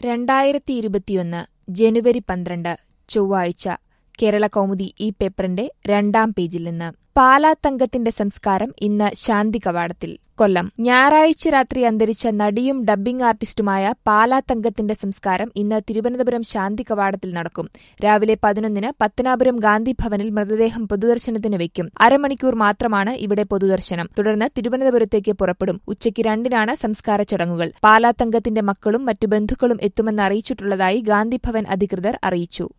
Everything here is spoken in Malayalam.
രണ്ടായിരത്തി ഇരുപത്തിയൊന്ന് ജനുവരി പന്ത്രണ്ട് ചൊവ്വാഴ്ച കേരള കൗമുദി ഈ പേപ്പറിന്റെ രണ്ടാം പേജിൽ നിന്ന് പാലാ തങ്കത്തിന്റെ സംസ്കാരം ഇന്ന് ശാന്തി കവാടത്തിൽ കൊല്ലം ഞായറാഴ്ച രാത്രി അന്തരിച്ച നടിയും ഡബ്ബിംഗ് ആർട്ടിസ്റ്റുമായ പാലാ തങ്കത്തിന്റെ സംസ്കാരം ഇന്ന് തിരുവനന്തപുരം ശാന്തി കവാടത്തിൽ നടക്കും രാവിലെ പതിനൊന്നിന് പത്തനാപുരം ഗാന്ധി ഭവനിൽ മൃതദേഹം പൊതുദർശനത്തിന് വയ്ക്കും അരമണിക്കൂർ മാത്രമാണ് ഇവിടെ പൊതുദർശനം തുടർന്ന് തിരുവനന്തപുരത്തേക്ക് പുറപ്പെടും ഉച്ചയ്ക്ക് രണ്ടിനാണ് സംസ്കാര ചടങ്ങുകൾ പാലാ തങ്കത്തിന്റെ മക്കളും മറ്റു ബന്ധുക്കളും എത്തുമെന്ന് അറിയിച്ചിട്ടുള്ളതായി ഗാന്ധി ഭവൻ അധികൃതർ അറിയിച്ചു